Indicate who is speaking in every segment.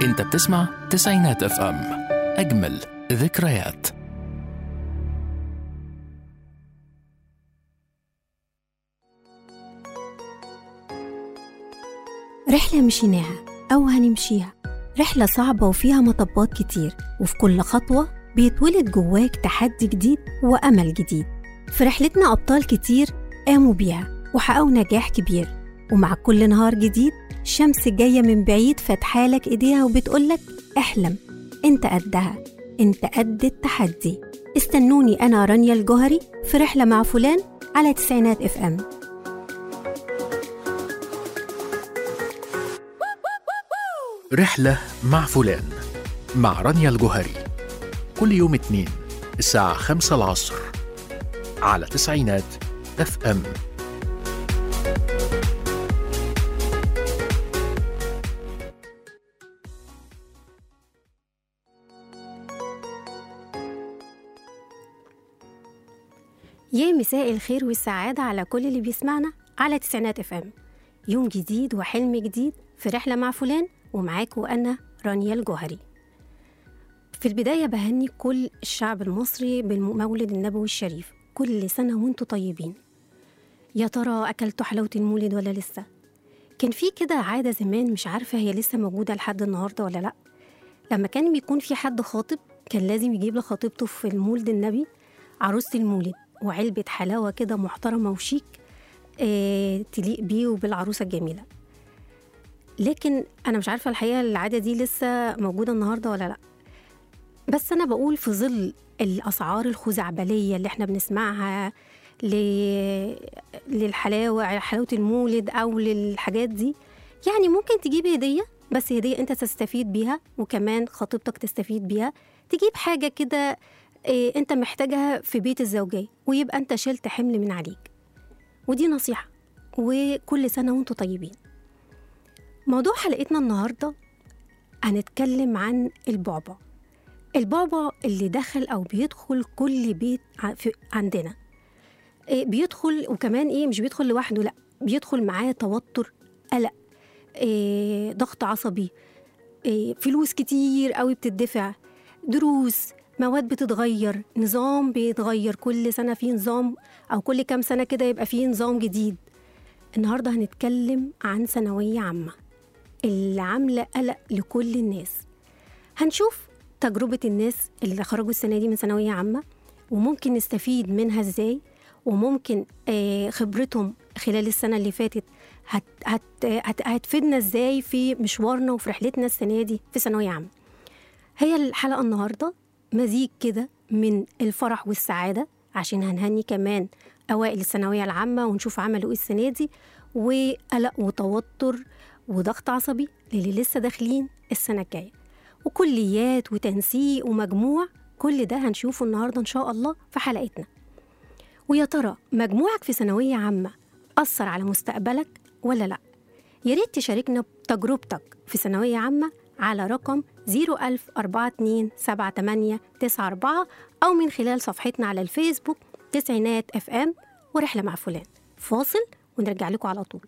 Speaker 1: انت بتسمع تسعينات اف ام اجمل ذكريات
Speaker 2: رحلة مشيناها أو هنمشيها رحلة صعبة وفيها مطبات كتير وفي كل خطوة بيتولد جواك تحدي جديد وأمل جديد في رحلتنا أبطال كتير قاموا بيها وحققوا نجاح كبير ومع كل نهار جديد شمس جاية من بعيد فاتحالك إيديها وبتقولك احلم انت قدها انت قد التحدي استنوني أنا رانيا الجوهري في رحلة مع فلان على تسعينات اف ام
Speaker 1: رحلة مع فلان مع رانيا الجوهري كل يوم اثنين الساعة خمسة العصر على تسعينات اف ام
Speaker 2: يا مساء الخير والسعادة على كل اللي بيسمعنا على تسعينات اف ام يوم جديد وحلم جديد في رحلة مع فلان ومعاكم أنا رانيا الجوهري في البداية بهني كل الشعب المصري بالمولد النبوي الشريف كل سنة وانتم طيبين يا ترى أكلتوا حلاوة المولد ولا لسه؟ كان في كده عادة زمان مش عارفة هي لسه موجودة لحد النهاردة ولا لأ لما كان بيكون في حد خاطب كان لازم يجيب لخطيبته في المولد النبي عروسة المولد وعلبة حلاوة كده محترمة وشيك آه تليق بيه وبالعروسة الجميلة لكن أنا مش عارفة الحقيقة العادة دي لسه موجودة النهاردة ولا لأ بس أنا بقول في ظل الأسعار الخزعبلية اللي احنا بنسمعها ل... للحلاوة حلاوة المولد أو للحاجات دي يعني ممكن تجيب هدية بس هدية أنت تستفيد بيها وكمان خطيبتك تستفيد بيها تجيب حاجة كده إيه أنت محتاجها في بيت الزوجية ويبقى أنت شلت حمل من عليك ودي نصيحة وكل سنة وانتم طيبين موضوع حلقتنا النهاردة هنتكلم عن البعبع البعبع اللي دخل أو بيدخل كل بيت ع- في- عندنا إيه بيدخل وكمان إيه مش بيدخل لوحده لأ بيدخل معاه توتر قلق إيه ضغط عصبي إيه فلوس كتير قوي بتدفع دروس مواد بتتغير نظام بيتغير كل سنة في نظام أو كل كام سنة كده يبقى فيه نظام جديد النهاردة هنتكلم عن ثانوية عامة اللي عاملة قلق لكل الناس هنشوف تجربة الناس اللي خرجوا السنة دي من ثانوية عامة وممكن نستفيد منها ازاي وممكن آه، خبرتهم خلال السنة اللي فاتت هت هت هت هتفيدنا ازاي في مشوارنا وفي رحلتنا السنة دي في ثانوية عامة هي الحلقة النهاردة مزيج كده من الفرح والسعادة عشان هنهني كمان أوائل الثانوية العامة ونشوف عملوا إيه السنة دي وقلق وتوتر وضغط عصبي للي لسه داخلين السنة الجاية وكليات وتنسيق ومجموع كل ده هنشوفه النهاردة إن شاء الله في حلقتنا ويا ترى مجموعك في ثانوية عامة أثر على مستقبلك ولا لأ؟ يا ريت تشاركنا بتجربتك في ثانوية عامة على رقم 010427894 أو من خلال صفحتنا على الفيسبوك تسعينات اف ام ورحلة مع فلان فاصل ونرجع لكم على طول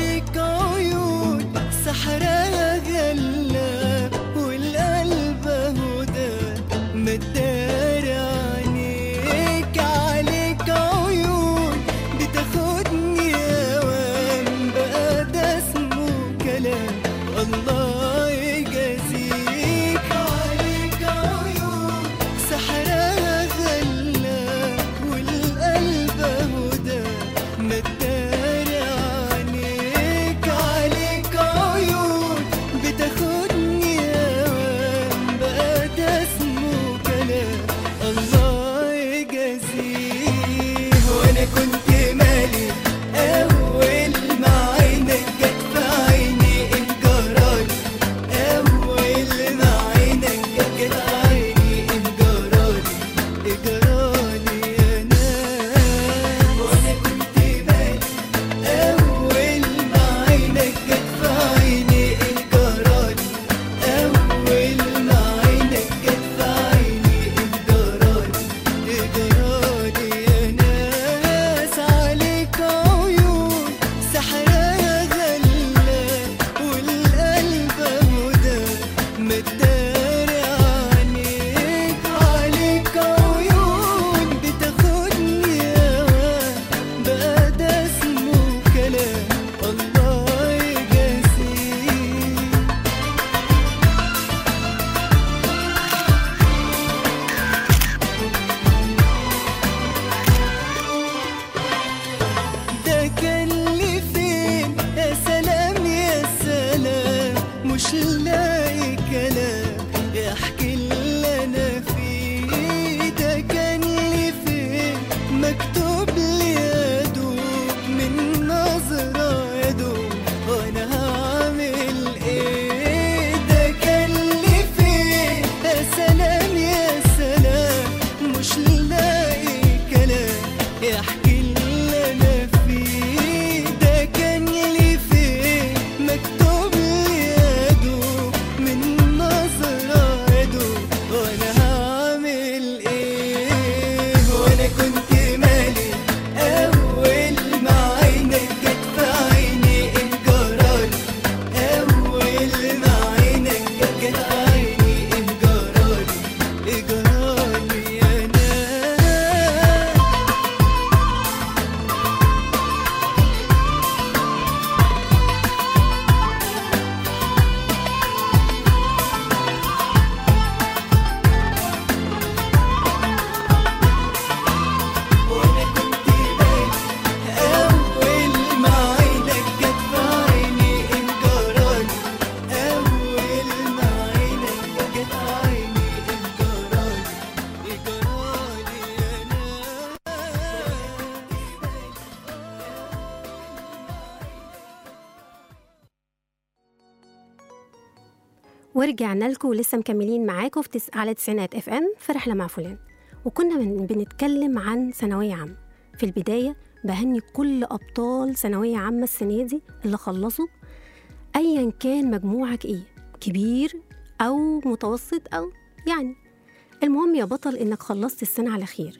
Speaker 3: عليك عيون سحرها غلا والقلب
Speaker 2: ورجعنا لكم ولسه مكملين معاكم في تس... على تسعينات اف ام في رحله مع فلان وكنا من... بنتكلم عن ثانويه عامه في البدايه بهني كل ابطال ثانويه عامه السنه دي اللي خلصوا ايا كان مجموعك ايه كبير او متوسط او يعني المهم يا بطل انك خلصت السنه على خير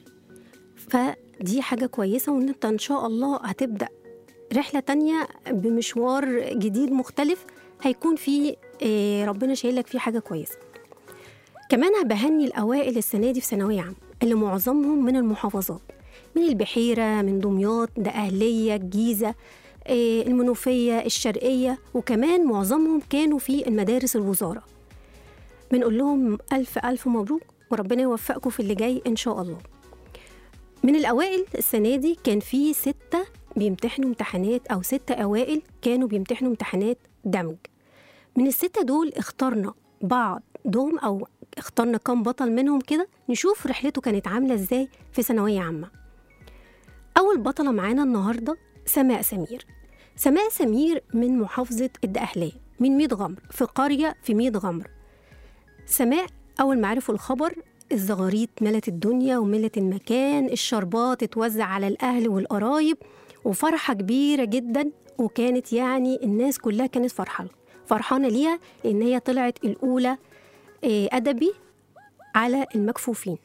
Speaker 2: فدي حاجه كويسه وان انت ان شاء الله هتبدا رحله تانية بمشوار جديد مختلف هيكون فيه آه، ربنا شايل لك فيه حاجه كويسه كمان بهني الاوائل السنه دي في ثانويه عامه اللي معظمهم من المحافظات من البحيره من دمياط ده اهليه الجيزه آه، المنوفيه الشرقيه وكمان معظمهم كانوا في المدارس الوزاره بنقول لهم الف الف مبروك وربنا يوفقكم في اللي جاي ان شاء الله من الاوائل السنه دي كان في سته بيمتحنوا امتحانات او ستة اوائل كانوا بيمتحنوا امتحانات دمج من الستة دول اخترنا بعض دوم او اخترنا كام بطل منهم كده نشوف رحلته كانت عاملة ازاي في ثانوية عامة أول بطلة معانا النهاردة سماء سمير سماء سمير من محافظة الدقهلية من ميت غمر في قرية في ميت غمر سماء أول ما عرفوا الخبر الزغاريت ملت الدنيا وملت المكان الشربات اتوزع على الأهل والقرايب وفرحة كبيرة جدا وكانت يعني الناس كلها كانت فرحانة فرحانة ليها لأن هي طلعت الأولى آه، أدبي على المكفوفين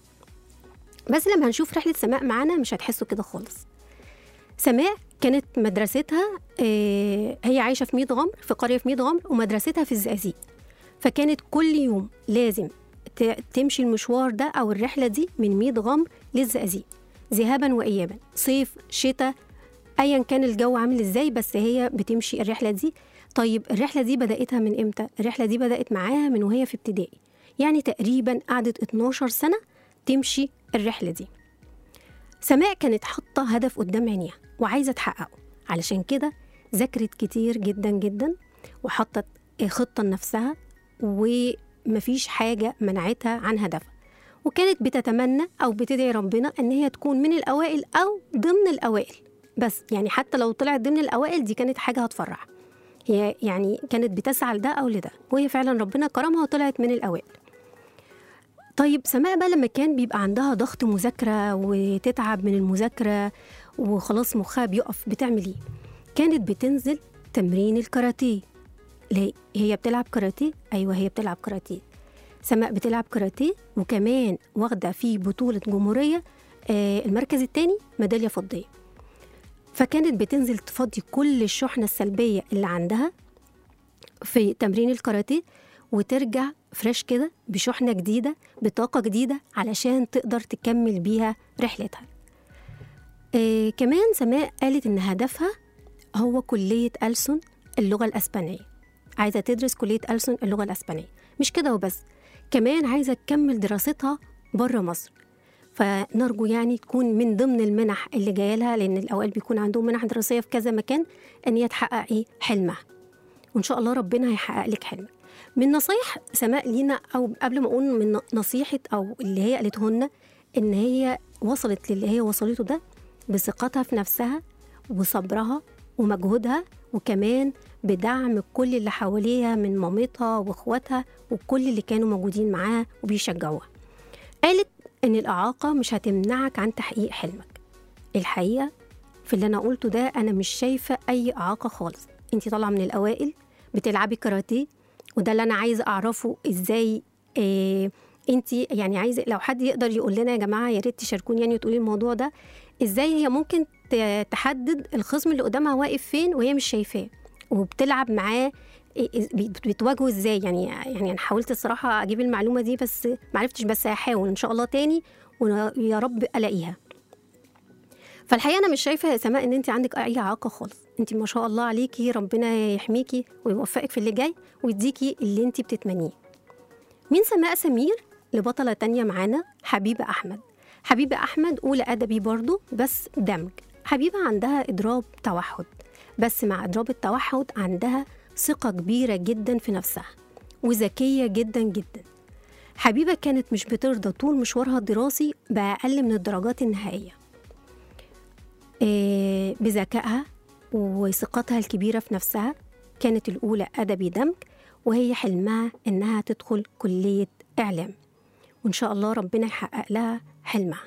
Speaker 2: بس لما هنشوف رحلة سماء معانا مش هتحسوا كده خالص سماء كانت مدرستها آه، هي عايشة في ميت غمر في قرية في ميت غمر ومدرستها في الزقازيق فكانت كل يوم لازم ت- تمشي المشوار ده أو الرحلة دي من ميت غمر للزقازيق ذهابا وإيابا صيف شتاء ايا كان الجو عامل ازاي بس هي بتمشي الرحله دي طيب الرحله دي بداتها من امتى الرحله دي بدات معاها من وهي في ابتدائي يعني تقريبا قعدت 12 سنه تمشي الرحله دي سماء كانت حاطه هدف قدام عينيها وعايزه تحققه علشان كده ذاكرت كتير جدا جدا وحطت خطه لنفسها ومفيش حاجه منعتها عن هدفها وكانت بتتمنى او بتدعي ربنا ان هي تكون من الاوائل او ضمن الاوائل بس يعني حتى لو طلعت ضمن الاوائل دي كانت حاجه هتفرح هي يعني كانت بتسعى لده او لده وهي فعلا ربنا كرمها وطلعت من الاوائل طيب سماء بقى لما كان بيبقى عندها ضغط مذاكره وتتعب من المذاكره وخلاص مخها بيقف بتعمل ايه كانت بتنزل تمرين الكاراتيه ليه هي بتلعب كاراتيه ايوه هي بتلعب كاراتيه سماء بتلعب كاراتيه وكمان واخده في بطوله جمهوريه آه المركز الثاني ميداليه فضيه فكانت بتنزل تفضي كل الشحنة السلبية اللي عندها في تمرين الكاراتيه وترجع فريش كده بشحنة جديدة بطاقة جديدة علشان تقدر تكمل بيها رحلتها آه كمان سماء قالت إن هدفها هو كلية ألسن اللغة الأسبانية عايزة تدرس كلية ألسن اللغة الأسبانية مش كده وبس كمان عايزة تكمل دراستها بره مصر فنرجو يعني تكون من ضمن المنح اللي جايه لها لان الاوائل بيكون عندهم منح دراسيه في كذا مكان ان هي تحقق ايه حلمها وان شاء الله ربنا هيحقق لك حلمك من نصايح سماء لينا او قبل ما اقول من نصيحه او اللي هي قالته لنا ان هي وصلت للي هي وصلته ده بثقتها في نفسها وصبرها ومجهودها وكمان بدعم كل اللي حواليها من مامتها واخواتها وكل اللي كانوا موجودين معاها وبيشجعوها قالت ان الاعاقه مش هتمنعك عن تحقيق حلمك الحقيقه في اللي انا قلته ده انا مش شايفه اي اعاقه خالص انت طالعه من الاوائل بتلعبي كاراتيه وده اللي انا عايزه اعرفه ازاي إيه انت يعني عايزه لو حد يقدر يقول لنا يا جماعه يا ريت تشاركوني يعني وتقولي الموضوع ده ازاي هي ممكن ت- تحدد الخصم اللي قدامها واقف فين وهي مش شايفاه وبتلعب معاه إيه- إيه- بت- بتواجهه ازاي يعني يعني انا حاولت الصراحه اجيب المعلومه دي بس ما عرفتش بس هحاول ان شاء الله تاني ويا رب الاقيها فالحقيقه انا مش شايفه يا سماء ان انت عندك اي اعاقه خالص انت ما شاء الله عليكي ربنا يحميكي ويوفقك في اللي جاي ويديكي اللي انت بتتمنيه مين سماء سمير لبطله تانية معانا حبيبه احمد حبيبه احمد اولى ادبي برضو بس دمج حبيبه عندها اضراب توحد بس مع اضراب التوحد عندها ثقه كبيره جدا في نفسها وذكيه جدا جدا حبيبه كانت مش بترضى طول مشوارها الدراسي باقل من الدرجات النهائيه آه، بذكائها وثقتها الكبيرة في نفسها كانت الأولى أدبي دمج وهي حلمها إنها تدخل كلية إعلام وإن شاء الله ربنا يحقق لها حلمها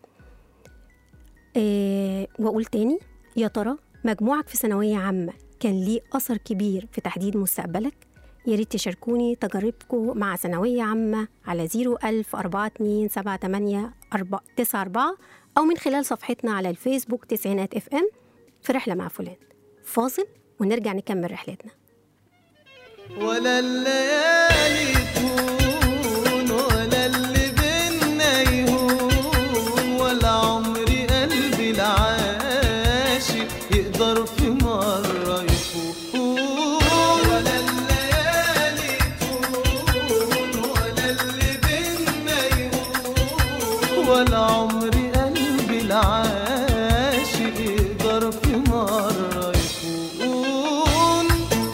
Speaker 2: إيه وأقول تاني يا ترى مجموعك في ثانوية عامة كان ليه أثر كبير في تحديد مستقبلك يا ريت تشاركوني تجاربكم مع ثانوية عامة على 01000 42 78 94 أو من خلال صفحتنا على الفيسبوك تسعينات اف ام في رحلة مع فلان فاصل ونرجع نكمل رحلتنا
Speaker 3: ولا الليالي تهون ولا اللي بينا يهون ولا عمري قلبي العاشق يقدر في مرة يفوق ولا الليالي تهون ولا اللي بينا يهون ولا عمري قلبي العاشق يقدر في مرة يفوق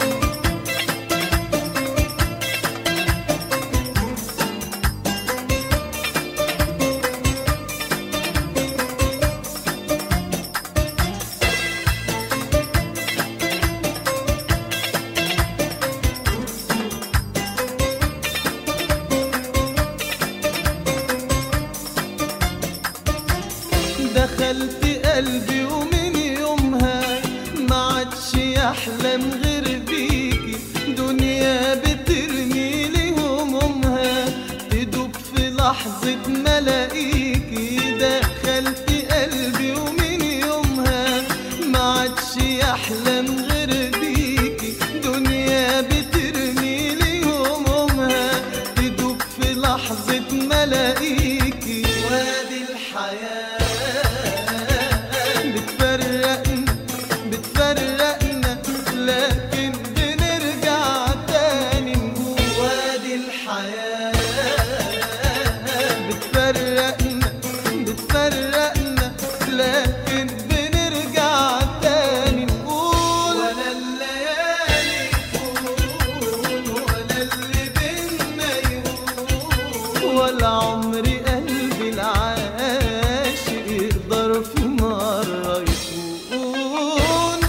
Speaker 3: دخلت قلبي ومن يومها ما عادش يحلم غير بيكي دنيا بترمي لي همومها تدوب في لحظة ما الاقيكي دخلت قلبي ومن يومها ما عادش يحلم غير بيكي دنيا بترمي لي همومها تدوب في لحظة ما الاقيكي وادي الحياة بتفرقنا بتفرقنا لكن بنرجع تاني نقول وادي الحياة بتفرقنا بتفرقنا لكن بنرجع تاني نقول ولا الليالي تهون ولا اللي بينا يهون ولا عمري قلبي العاشق يقدر في مرة يكون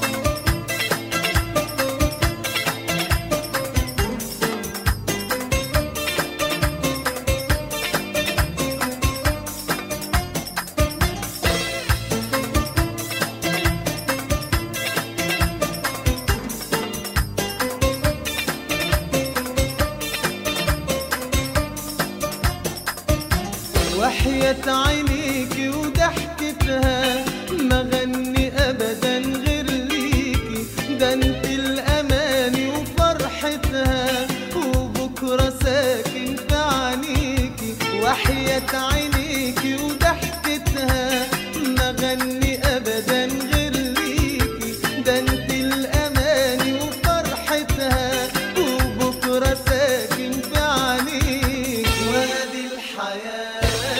Speaker 3: وحياة عينيكي وضحكتها ما غني ابدا غير ليكي ده انت الاماني وفرحتها وبكره ساكن في عينيكي وحياة عينيكي وضحكتها ما غني ابدا غير ليكي ده انت الاماني وفرحتها وبكره ساكن في عينيكي وادي الحياه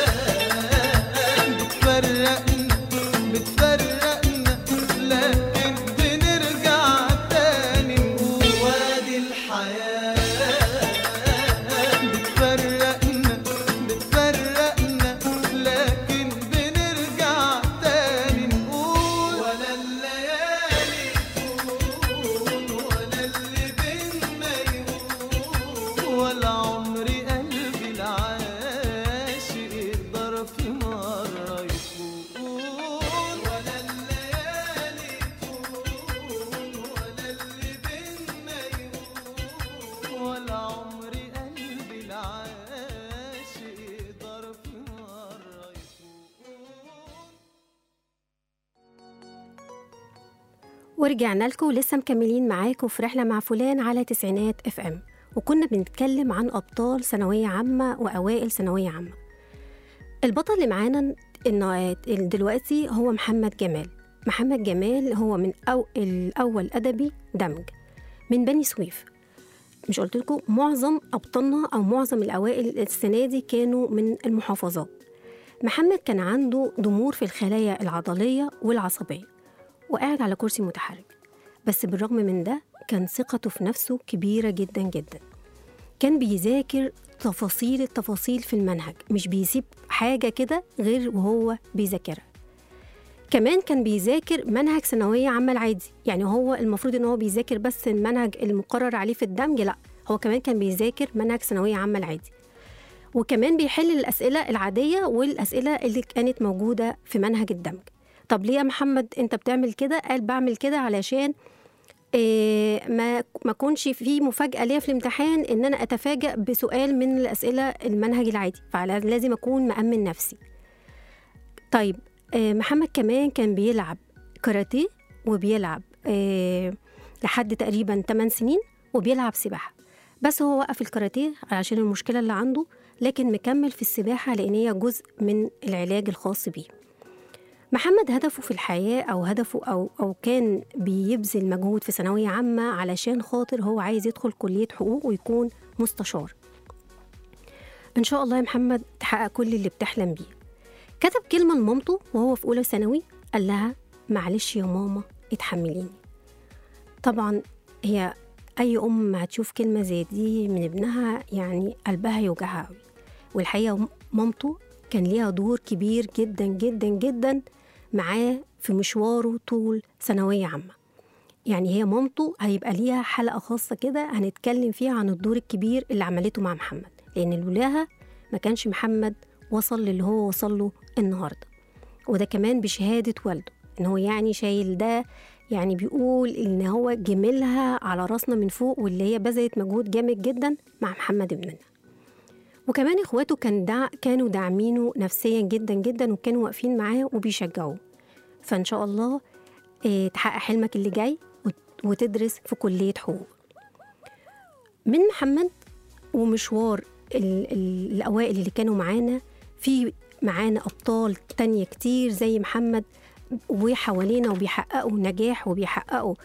Speaker 3: بتفرقنا بتفرقنا لكن بنرجع تاني نقول وادي الحياة بتفرقنا بتفرقنا لكن بنرجع تاني نقول ولا الليالي تهون ولا اللي بينا يهون ولا عمري قلبي العاشق يقدر في مرة يكون ولا الليالي تهون ولا اللي بينا يهون ولا عمري قلبي العاشق يقدر في مرة يكون
Speaker 2: ورجعنا لكم ولسه مكملين معاكم في رحلة مع فلان على تسعينات اف ام وكنا بنتكلم عن أبطال ثانوية عامة وأوائل ثانوية عامة البطل اللي معانا إنه دلوقتي هو محمد جمال محمد جمال هو من أو الأول أدبي دمج من بني سويف مش قلت لكم معظم أبطالنا أو معظم الأوائل السنة دي كانوا من المحافظات محمد كان عنده ضمور في الخلايا العضلية والعصبية وقاعد على كرسي متحرك بس بالرغم من ده كان ثقته في نفسه كبيرة جدا جدا كان بيذاكر تفاصيل التفاصيل في المنهج مش بيسيب حاجة كده غير وهو بيذاكرها كمان كان بيذاكر منهج ثانوية عامة العادي يعني هو المفروض ان هو بيذاكر بس المنهج المقرر عليه في الدمج لا هو كمان كان بيذاكر منهج ثانويه عامه العادي وكمان بيحل الاسئله العاديه والاسئله اللي كانت موجوده في منهج الدمج طب ليه يا محمد انت بتعمل كده قال بعمل كده علشان إيه ما ما كونش في مفاجاه ليا في الامتحان ان انا اتفاجئ بسؤال من الاسئله المنهج العادي فلازم اكون مامن نفسي طيب آه، محمد كمان كان بيلعب كاراتيه وبيلعب آه، لحد تقريبا 8 سنين وبيلعب سباحه بس هو وقف الكاراتيه عشان المشكله اللي عنده لكن مكمل في السباحه لان هي جزء من العلاج الخاص بيه محمد هدفه في الحياة أو هدفه أو أو كان بيبذل مجهود في ثانوية عامة علشان خاطر هو عايز يدخل كلية حقوق ويكون مستشار. إن شاء الله يا محمد تحقق كل اللي بتحلم بيه. كتب كلمة لمامته وهو في أولى ثانوي قال لها معلش يا ماما اتحمليني. طبعا هي أي أم هتشوف كلمة زي دي من ابنها يعني قلبها يوجعها أوي. والحقيقة مامته كان ليها دور كبير جدا جدا جدا معاه في مشواره طول ثانوية عامة يعني هي مامته هيبقى ليها حلقة خاصة كده هنتكلم فيها عن الدور الكبير اللي عملته مع محمد لأن لولاها ما كانش محمد وصل للي هو وصل له النهاردة وده كمان بشهادة والده إن هو يعني شايل ده يعني بيقول إن هو جميلها على راسنا من فوق واللي هي بذلت مجهود جامد جدا مع محمد ابننا وكمان اخواته كان دع... كانوا داعمينه نفسيا جدا جدا وكانوا واقفين معاه وبيشجعوه فان شاء الله اه تحقق حلمك اللي جاي وت... وتدرس في كليه حقوق من محمد ومشوار ال... ال... الاوائل اللي كانوا معانا في معانا ابطال تانية كتير زي محمد وحوالينا وبيحققوا نجاح وبيحققوا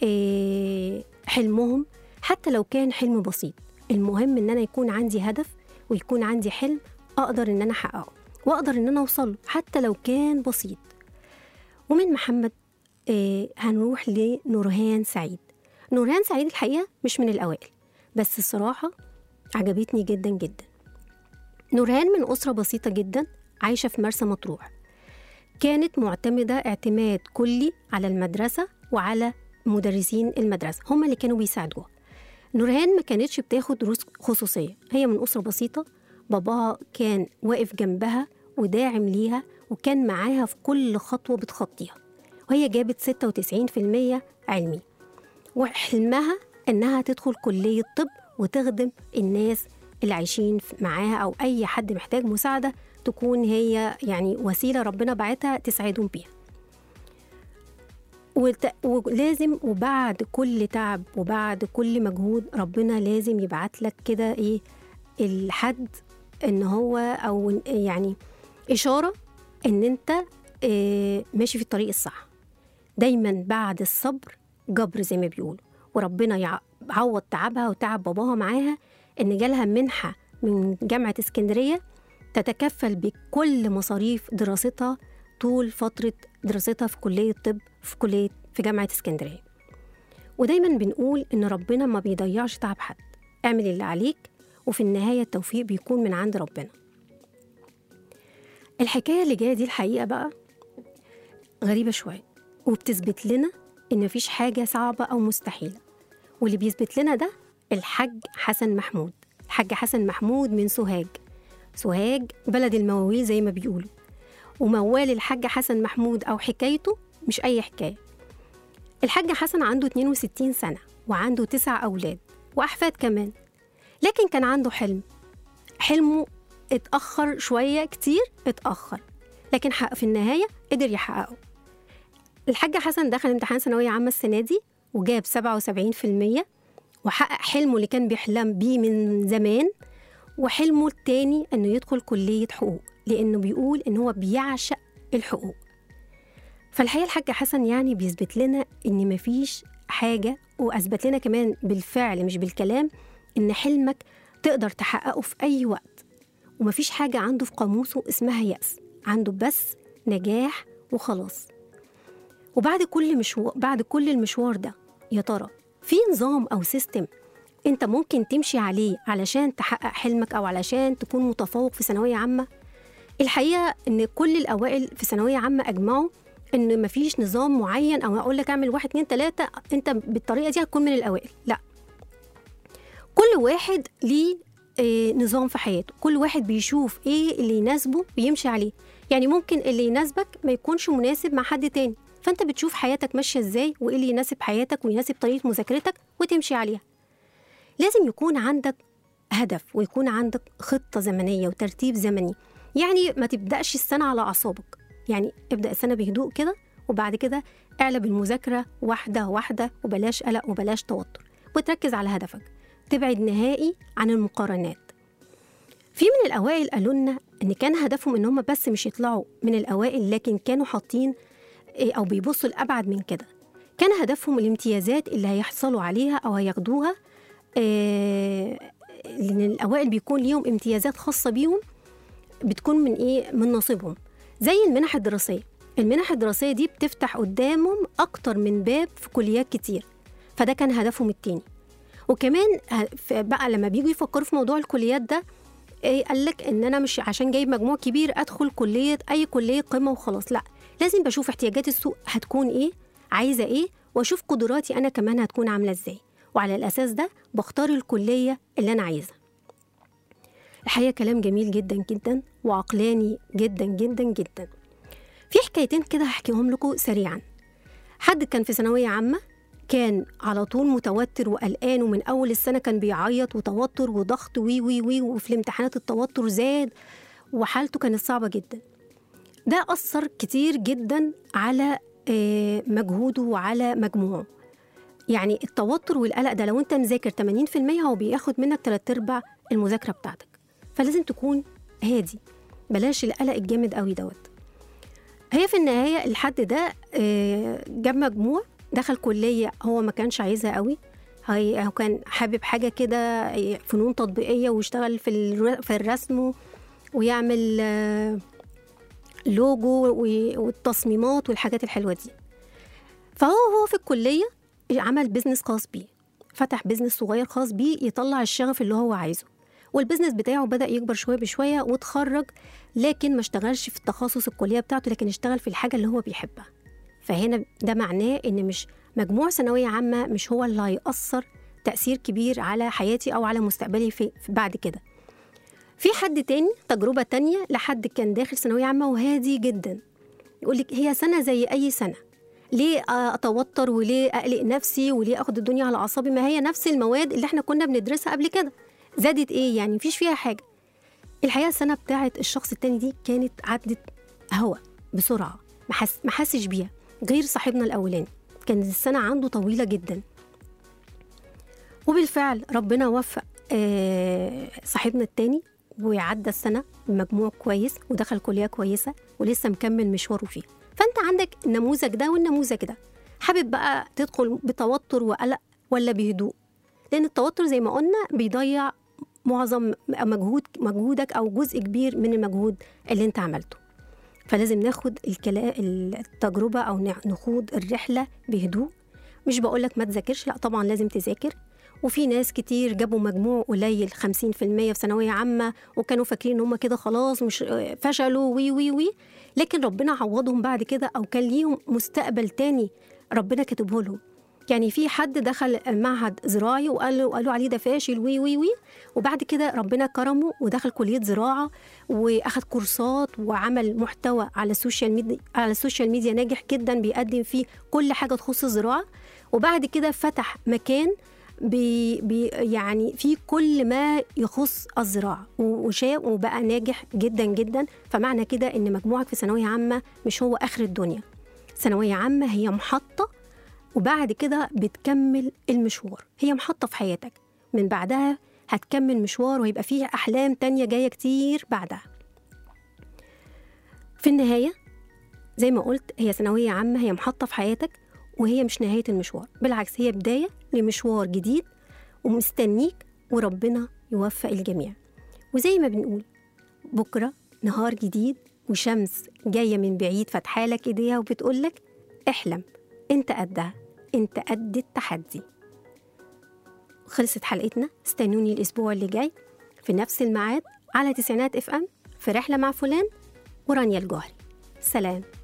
Speaker 2: اه حلمهم حتى لو كان حلم بسيط المهم ان انا يكون عندي هدف ويكون عندي حلم اقدر ان انا احققه واقدر ان انا اوصله حتى لو كان بسيط ومن محمد آه هنروح لنورهان سعيد نورهان سعيد الحقيقه مش من الاوائل بس الصراحه عجبتني جدا جدا نورهان من اسره بسيطه جدا عايشه في مرسى مطروح كانت معتمده اعتماد كلي على المدرسه وعلى مدرسين المدرسه هم اللي كانوا بيساعدوها نورهان ما كانتش بتاخد دروس خصوصية هي من أسرة بسيطة باباها كان واقف جنبها وداعم ليها وكان معاها في كل خطوة بتخطيها وهي جابت 96% علمي وحلمها إنها تدخل كلية طب وتخدم الناس اللي عايشين معاها أو أي حد محتاج مساعدة تكون هي يعني وسيلة ربنا بعتها تساعدهم بيها وت... ولازم وبعد كل تعب وبعد كل مجهود ربنا لازم يبعت لك كده ايه الحد ان هو او يعني اشاره ان انت إيه ماشي في الطريق الصح دايما بعد الصبر جبر زي ما بيقولوا وربنا يعوض تعبها وتعب باباها معاها ان جالها منحه من جامعه اسكندريه تتكفل بكل مصاريف دراستها طول فتره دراستها في كليه طب في كلية في جامعة اسكندرية ودايما بنقول إن ربنا ما بيضيعش تعب حد اعمل اللي عليك وفي النهاية التوفيق بيكون من عند ربنا الحكاية اللي جاية دي الحقيقة بقى غريبة شوية وبتثبت لنا إن مفيش حاجة صعبة أو مستحيلة واللي بيثبت لنا ده الحاج حسن محمود الحاج حسن محمود من سوهاج سوهاج بلد المواويل زي ما بيقولوا وموال الحاج حسن محمود أو حكايته مش أي حكاية الحاج حسن عنده 62 سنة وعنده تسع أولاد وأحفاد كمان لكن كان عنده حلم حلمه اتأخر شوية كتير اتأخر لكن حق في النهاية قدر يحققه الحاج حسن دخل امتحان ثانوية عامة السنة دي وجاب 77% وحقق حلمه اللي كان بيحلم بيه من زمان وحلمه التاني انه يدخل كلية حقوق لانه بيقول ان هو بيعشق الحقوق فالحقيقه الحاج حسن يعني بيثبت لنا ان مفيش حاجه واثبت لنا كمان بالفعل مش بالكلام ان حلمك تقدر تحققه في اي وقت ومفيش حاجه عنده في قاموسه اسمها يأس عنده بس نجاح وخلاص وبعد كل مشوار بعد كل المشوار ده يا ترى في نظام او سيستم انت ممكن تمشي عليه علشان تحقق حلمك او علشان تكون متفوق في ثانويه عامه الحقيقه ان كل الاوائل في ثانويه عامه اجمعوا ان مفيش نظام معين او اقول لك اعمل واحد اتنين تلاته انت بالطريقه دي هتكون من الاوائل لا كل واحد ليه آه، نظام في حياته كل واحد بيشوف ايه اللي يناسبه ويمشي عليه يعني ممكن اللي يناسبك ما يكونش مناسب مع حد تاني فانت بتشوف حياتك ماشيه ازاي وايه اللي يناسب حياتك ويناسب طريقه مذاكرتك وتمشي عليها لازم يكون عندك هدف ويكون عندك خطه زمنيه وترتيب زمني يعني ما تبداش السنه على اعصابك يعني ابدا السنه بهدوء كده وبعد كده اعلى بالمذاكره واحده واحده وبلاش قلق وبلاش توتر وتركز على هدفك تبعد نهائي عن المقارنات في من الأوائل قالوا لنا إن كان هدفهم إن هم بس مش يطلعوا من الأوائل لكن كانوا حاطين إيه، أو بيبصوا لأبعد من كده كان هدفهم الامتيازات اللي هيحصلوا عليها أو هياخدوها آه، لأن الأوائل بيكون ليهم امتيازات خاصة بيهم بتكون من إيه من نصيبهم زي المنح الدراسية المنح الدراسية دي بتفتح قدامهم أكتر من باب في كليات كتير فده كان هدفهم التاني وكمان ه- ف- بقى لما بيجوا يفكروا في موضوع الكليات ده إيه قال لك ان انا مش عشان جايب مجموع كبير ادخل كليه اي كليه قمه وخلاص لا لازم بشوف احتياجات السوق هتكون ايه عايزه ايه واشوف قدراتي انا كمان هتكون عامله ازاي وعلى الاساس ده بختار الكليه اللي انا عايزها الحقيقه كلام جميل جدا جدا وعقلاني جدا جدا جدا في حكايتين كده هحكيهم لكم سريعا حد كان في ثانويه عامه كان على طول متوتر وقلقان ومن اول السنه كان بيعيط وتوتر وضغط وي وي وي وفي الامتحانات التوتر زاد وحالته كانت صعبه جدا ده اثر كتير جدا على آه، مجهوده وعلى مجموعه يعني التوتر والقلق ده لو انت مذاكر 80% هو بياخد منك تلات ارباع المذاكره بتاعتك فلازم تكون هادي بلاش القلق الجامد قوي دوت هي في النهايه الحد ده آه، جاب مجموع دخل كليه هو ما كانش عايزها قوي هي هو كان حابب حاجه كده آه، فنون تطبيقيه ويشتغل في الر- في الرسم ويعمل آه، لوجو و- والتصميمات والحاجات الحلوه دي فهو هو في الكليه عمل بيزنس خاص بيه فتح بيزنس صغير خاص بيه يطلع الشغف اللي هو عايزه والبيزنس بتاعه بدأ يكبر شوية بشوية واتخرج لكن ما اشتغلش في التخصص الكلية بتاعته لكن اشتغل في الحاجة اللي هو بيحبها فهنا ده معناه ان مش مجموع ثانوية عامة مش هو اللي هيأثر تأثير كبير على حياتي أو على مستقبلي في, في بعد كده في حد تاني تجربة تانية لحد كان داخل ثانوية عامة وهادي جدا يقول لك هي سنة زي أي سنة ليه أتوتر وليه أقلق نفسي وليه أخد الدنيا على أعصابي ما هي نفس المواد اللي احنا كنا بندرسها قبل كده زادت إيه يعني مفيش فيها حاجة الحقيقة السنة بتاعت الشخص التاني دي كانت عدت هوا بسرعة ما حس- ما حسش بيها غير صاحبنا الأولاني كانت السنة عنده طويلة جدا وبالفعل ربنا وفق آه، صاحبنا التاني وعدى السنة بمجموع كويس ودخل كلية كويسة ولسه مكمل مشواره فيها فأنت عندك النموذج ده والنموذج ده حابب بقى تدخل بتوتر وقلق ولا بهدوء لأن التوتر زي ما قلنا بيضيع معظم مجهود مجهودك أو جزء كبير من المجهود اللي أنت عملته فلازم ناخد الكلا التجربة أو نع- نخوض الرحلة بهدوء مش بقولك ما تذاكرش لا طبعا لازم تذاكر وفي ناس كتير جابوا مجموع قليل 50% في ثانوية عامة وكانوا فاكرين ان هم كده خلاص مش فشلوا وي وي وي لكن ربنا عوضهم بعد كده او كان ليهم مستقبل تاني ربنا كاتبه لهم يعني في حد دخل معهد زراعي وقال وقالوا عليه ده فاشل وي وي وي وبعد كده ربنا كرمه ودخل كلية زراعة واخد كورسات وعمل محتوى على السوشيال ميديا على السوشيال ميديا ناجح جدا بيقدم فيه كل حاجة تخص الزراعة وبعد كده فتح مكان بي بي يعني في كل ما يخص الزراعة و- وشاء وبقى ناجح جدا جدا فمعنى كده ان مجموعك في ثانوية عامة مش هو اخر الدنيا ثانوية عامة هي محطة وبعد كده بتكمل المشوار هي محطة في حياتك من بعدها هتكمل مشوار ويبقى فيه أحلام تانية جاية كتير بعدها في النهاية زي ما قلت هي ثانوية عامة هي محطة في حياتك وهي مش نهاية المشوار بالعكس هي بداية لمشوار جديد ومستنيك وربنا يوفق الجميع وزي ما بنقول بكرة نهار جديد وشمس جاية من بعيد فاتحالك ايديها وبتقولك احلم انت قدها انت قد التحدي خلصت حلقتنا استنوني الاسبوع اللي جاي في نفس الميعاد على تسعينات اف ام في رحلة مع فلان ورانيا الجوهري سلام